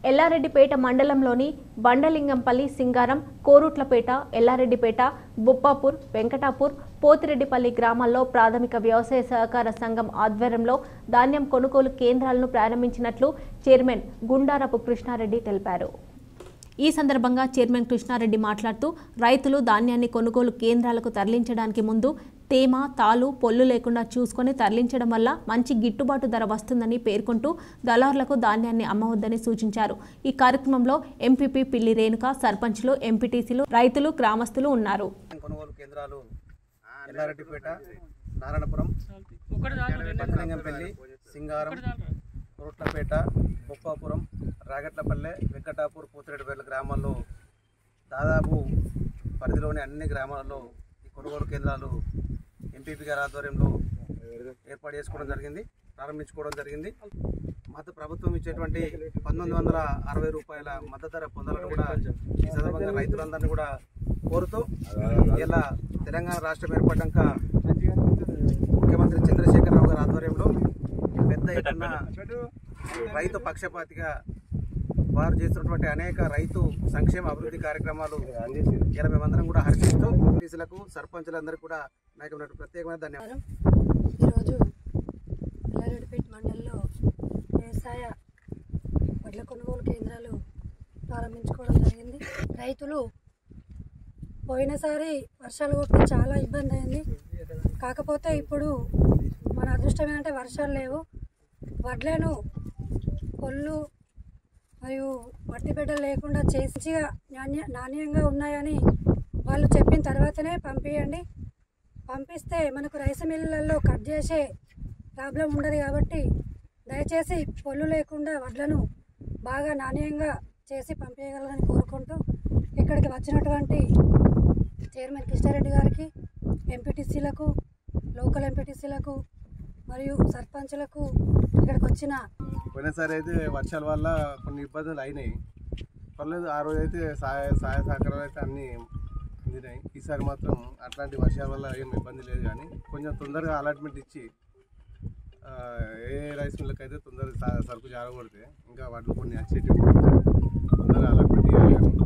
ఎల్లారెడ్డిపేట మండలంలోని బండలింగంపల్లి సింగారం కోరుట్లపేట ఎల్లారెడ్డిపేట బుప్పాపూర్ వెంకటాపూర్ పోతిరెడ్డిపల్లి గ్రామాల్లో ప్రాథమిక వ్యవసాయ సహకార సంఘం ఆధ్వర్యంలో ధాన్యం కొనుగోలు కేంద్రాలను ప్రారంభించినట్లు చైర్మన్ గుండారపు కృష్ణారెడ్డి తెలిపారు ఈ సందర్భంగా చైర్మన్ కృష్ణారెడ్డి మాట్లాడుతూ రైతులు ధాన్యాన్ని కొనుగోలు కేంద్రాలకు తరలించడానికి ముందు తేమ తాలు పొల్లు లేకుండా చూసుకొని తరలించడం వల్ల మంచి గిట్టుబాటు ధర వస్తుందని పేర్కొంటూ దళారులకు ధాన్యాన్ని అమ్మవద్దని సూచించారు ఈ కార్యక్రమంలో ఎంపీపీ పిల్లి రేణుక సర్పంచ్లు ఎంపీటీసీలు రైతులు గ్రామస్తులు ఉన్నారు కొనుగోలు కేంద్రాలు ఎల్లారెడ్డిపేట నారాయణపురం పచ్చలింగంపల్లి సింగారం కోట్లపేట బొప్పాపురం రాగట్లపల్లె వెంకటాపూర్ పూతిరెడ్డిపల్లి గ్రామాల్లో దాదాపు పరిధిలోని అన్ని గ్రామాలలో ఈ కొనుగోలు కేంద్రాలు ఎంపీపీ గారి ఆధ్వర్యంలో ఏర్పాటు చేసుకోవడం జరిగింది ప్రారంభించుకోవడం జరిగింది మత ప్రభుత్వం ఇచ్చేటువంటి పంతొమ్మిది వందల అరవై రూపాయల మద్దతు ధర పొందాలని కూడా ఈ సందర్భంగా రైతులందరినీ కూడా కోరుతూ ఇలా తెలంగాణ రాష్ట్రం ఏర్పడ్డాక ముఖ్యమంత్రి చంద్రశేఖరరావు గారి ఆధ్వర్యంలో పెద్ద ఎత్తున రైతు పక్షపాతిగా వారు చేస్తున్నటువంటి అనేక రైతు సంక్షేమ అభివృద్ధి కార్యక్రమాలు ఇలా మేమందరం కూడా హర్షిస్తూ పోలీసులకు సర్పంచులందరికీ కూడా నాకు ప్రత్యేకమైన ధన్యవాదాలు ఈరోజు ఎల్లారెడ్డిపేట మండలంలో వ్యవసాయ వడ్ల కొనుగోలు కేంద్రాలు ప్రారంభించుకోవడం జరిగింది రైతులు పోయినసారి వర్షాలు కొట్టి చాలా ఇబ్బంది అయింది కాకపోతే ఇప్పుడు మన అదృష్టం ఏంటంటే వర్షాలు లేవు వడ్లను పొల్లు మరియు మట్టి బిడ్డలు లేకుండా చేసిగా నాణ్య నాణ్యంగా ఉన్నాయని వాళ్ళు చెప్పిన తర్వాతనే పంపించండి పంపిస్తే మనకు రైస్ మిల్లులలో కట్ చేసే ప్రాబ్లం ఉండదు కాబట్టి దయచేసి పొల్లు లేకుండా వడ్లను బాగా నాణ్యంగా చేసి పంపించగలరని కోరుకుంటూ ఇక్కడికి వచ్చినటువంటి చైర్మన్ కృష్ణారెడ్డి గారికి ఎంపీటీసీలకు లోకల్ ఎంపీటీసీలకు మరియు సర్పంచులకు ఇక్కడికి వచ్చిన పోయినసారి అయితే వర్షాల వల్ల కొన్ని ఇబ్బందులు అయినాయి పర్లేదు ఆ రోజు అయితే సహాయ సహాయ సహకారాలు అయితే అన్నీ అందినాయి ఈసారి మాత్రం అట్లాంటి వర్షాల వల్ల ఏం ఇబ్బంది లేదు కానీ కొంచెం తొందరగా అలాట్మెంట్ ఇచ్చి ఆ, ఏ రైస్ మిల్లుకి అయితే తొందరగా స- సరుకు జారకూడితే ఇంకా వాటిలో కొన్ని వచ్చేటివి తొందరగా అలాట్మెంట్ ఇవ్వాలి